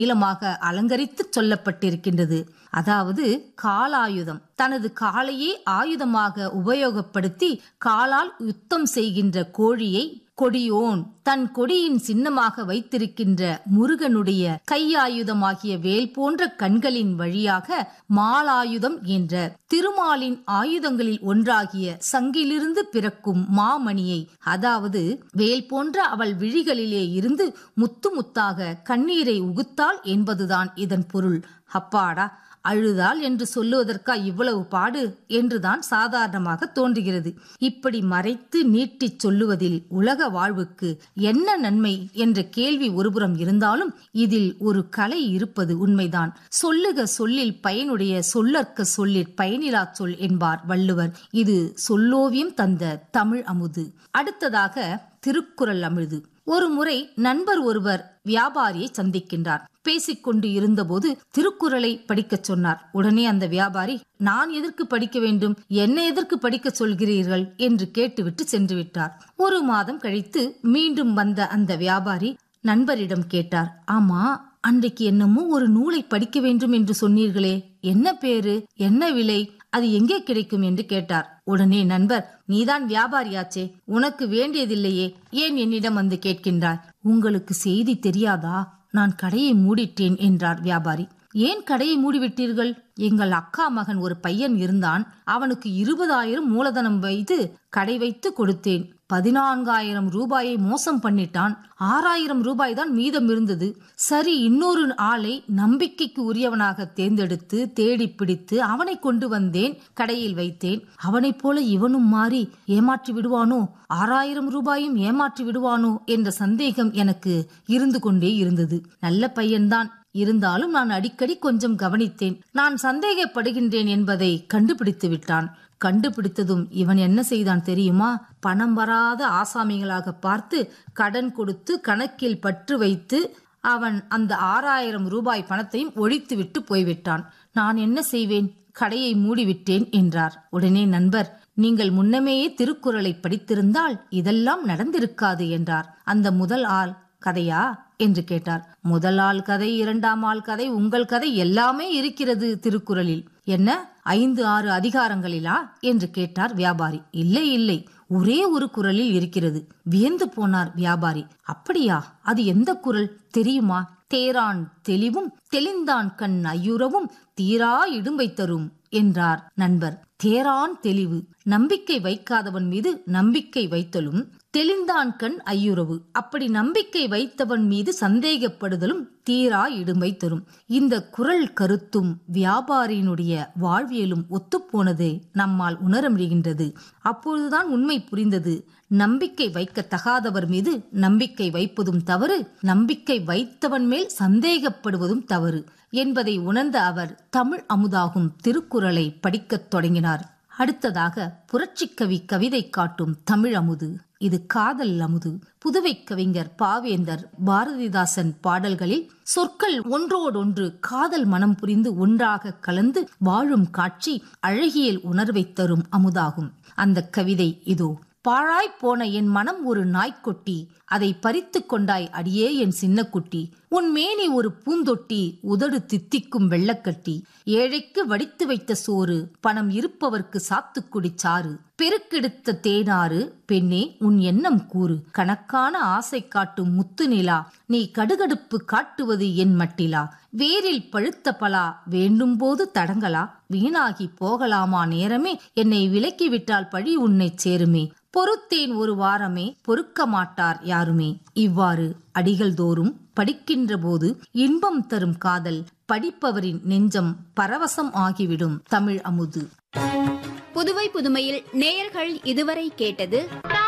நீளமாக அலங்கரித்து சொல்லப்பட்டிருக்கின்றது அதாவது காலாயுதம் தனது காலையே ஆயுதமாக உபயோகப்படுத்தி காலால் யுத்தம் செய்கின்ற கோழியை கொடியோன் தன் கொடியின் சின்னமாக வைத்திருக்கின்ற முருகனுடைய கையாயுதமாகிய வேல் போன்ற கண்களின் வழியாக மாலாயுதம் என்ற திருமாலின் ஆயுதங்களில் ஒன்றாகிய சங்கிலிருந்து பிறக்கும் மாமணியை அதாவது வேல் போன்ற அவள் விழிகளிலே இருந்து முத்து முத்தாக கண்ணீரை உகுத்தாள் என்பதுதான் இதன் பொருள் அப்பாடா அழுதாள் என்று சொல்லுவதற்கா இவ்வளவு பாடு என்றுதான் சாதாரணமாக தோன்றுகிறது இப்படி மறைத்து நீட்டிச் சொல்லுவதில் உலக வாழ்வுக்கு என்ன நன்மை என்ற கேள்வி ஒருபுறம் இருந்தாலும் இதில் ஒரு கலை இருப்பது உண்மைதான் சொல்லுக சொல்லில் பயனுடைய சொல்லற்க சொல்லிற் பயனிலா சொல் என்பார் வள்ளுவர் இது சொல்லோவியம் தந்த தமிழ் அமுது அடுத்ததாக திருக்குறள் அமிழ்து ஒரு முறை நண்பர் ஒருவர் வியாபாரியை சந்திக்கின்றார் பேசிக்கொண்டு இருந்தபோது திருக்குறளை படிக்கச் சொன்னார் உடனே அந்த வியாபாரி நான் எதற்கு படிக்க வேண்டும் என்ன எதற்கு படிக்க சொல்கிறீர்கள் என்று கேட்டுவிட்டு சென்று விட்டார் ஒரு மாதம் கழித்து மீண்டும் வந்த அந்த வியாபாரி நண்பரிடம் கேட்டார் ஆமா அன்றைக்கு என்னமோ ஒரு நூலை படிக்க வேண்டும் என்று சொன்னீர்களே என்ன பேரு என்ன விலை அது எங்கே கிடைக்கும் என்று கேட்டார் உடனே நண்பர் நீதான் வியாபாரியாச்சே உனக்கு வேண்டியதில்லையே ஏன் என்னிடம் வந்து கேட்கின்றாய் உங்களுக்கு செய்தி தெரியாதா நான் கடையை மூடிட்டேன் என்றார் வியாபாரி ஏன் கடையை மூடிவிட்டீர்கள் எங்கள் அக்கா மகன் ஒரு பையன் இருந்தான் அவனுக்கு இருபதாயிரம் மூலதனம் வைத்து கடை வைத்து கொடுத்தேன் பதினான்காயிரம் ரூபாயை மோசம் பண்ணிட்டான் ஆறாயிரம் ரூபாய் தான் மீதம் இருந்தது சரி இன்னொரு ஆளை நம்பிக்கைக்கு உரியவனாக தேர்ந்தெடுத்து தேடி பிடித்து அவனை கொண்டு வந்தேன் கடையில் வைத்தேன் அவனைப் போல இவனும் மாறி ஏமாற்றி விடுவானோ ஆறாயிரம் ரூபாயும் ஏமாற்றி விடுவானோ என்ற சந்தேகம் எனக்கு இருந்து கொண்டே இருந்தது நல்ல பையன்தான் இருந்தாலும் நான் அடிக்கடி கொஞ்சம் கவனித்தேன் நான் சந்தேகப்படுகின்றேன் என்பதை கண்டுபிடித்து விட்டான் கண்டுபிடித்ததும் இவன் என்ன செய்தான் தெரியுமா பணம் வராத ஆசாமிகளாக பார்த்து கடன் கொடுத்து கணக்கில் பற்று வைத்து அவன் அந்த ஆறாயிரம் ரூபாய் பணத்தையும் ஒழித்துவிட்டு போய்விட்டான் நான் என்ன செய்வேன் கடையை மூடிவிட்டேன் என்றார் உடனே நண்பர் நீங்கள் முன்னமேயே திருக்குறளை படித்திருந்தால் இதெல்லாம் நடந்திருக்காது என்றார் அந்த முதல் ஆள் கதையா என்று கேட்டார் முதல் ஆள் கதை இரண்டாம் ஆள் கதை உங்கள் கதை எல்லாமே இருக்கிறது திருக்குறளில் என்ன ஐந்து ஆறு அதிகாரங்களிலா என்று கேட்டார் வியாபாரி இல்லை இல்லை ஒரே ஒரு குரலில் இருக்கிறது வியந்து போனார் வியாபாரி அப்படியா அது எந்த குரல் தெரியுமா தேரான் தெளிவும் தெளிந்தான் கண் ஐயுறவும் தீரா இடும்பை தரும் என்றார் நண்பர் தேரான் தெளிவு நம்பிக்கை வைக்காதவன் மீது நம்பிக்கை வைத்தலும் தெளிந்தான் கண் ஐயுறவு அப்படி நம்பிக்கை வைத்தவன் மீது சந்தேகப்படுதலும் தீரா இடுமை தரும் இந்த குரல் கருத்தும் வியாபாரியினுடைய வாழ்வியலும் ஒத்துப்போனது நம்மால் உணர முடிகின்றது அப்பொழுதுதான் உண்மை புரிந்தது நம்பிக்கை வைக்க தகாதவர் மீது நம்பிக்கை வைப்பதும் தவறு நம்பிக்கை வைத்தவன் மேல் சந்தேகப்படுவதும் தவறு என்பதை உணர்ந்த அவர் தமிழ் அமுதாகும் திருக்குறளை படிக்கத் தொடங்கினார் அடுத்ததாக புரட்சிக்கவி கவிதை காட்டும் தமிழ் அமுது இது காதல் அமுது புதுவை கவிஞர் பாவேந்தர் பாரதிதாசன் பாடல்களில் சொற்கள் ஒன்றோடொன்று காதல் மனம் புரிந்து ஒன்றாக கலந்து வாழும் காட்சி அழகியல் உணர்வை தரும் அமுதாகும் அந்த கவிதை இதோ பாழாய்ப் போன என் மனம் ஒரு நாய்க்குட்டி அதை பறித்து கொண்டாய் அடியே என் சின்னக்குட்டி உன் மேனி ஒரு பூந்தொட்டி உதடு தித்திக்கும் வெள்ளக்கட்டி ஏழைக்கு வடித்து வைத்த சோறு பணம் இருப்பவர்க்கு சாத்துக்குடி சாறு பெருக்கெடுத்த தேனாறு பெண்ணே உன் எண்ணம் கூறு கணக்கான ஆசை காட்டும் முத்து நிலா நீ கடுகடுப்பு காட்டுவது என் மட்டிலா வேரில் பழுத்த பலா வேண்டும் போது தடங்கலா வீணாகி போகலாமா நேரமே என்னை விலக்கிவிட்டால் பழி உன்னைச் சேருமே பொறுத்தேன் ஒரு வாரமே பொறுக்க மாட்டார் யாருமே இவ்வாறு அடிகள் தோறும் படிக்கின்ற போது இன்பம் தரும் காதல் படிப்பவரின் நெஞ்சம் பரவசம் ஆகிவிடும் தமிழ் அமுது புதுவை புதுமையில் நேயர்கள் இதுவரை கேட்டது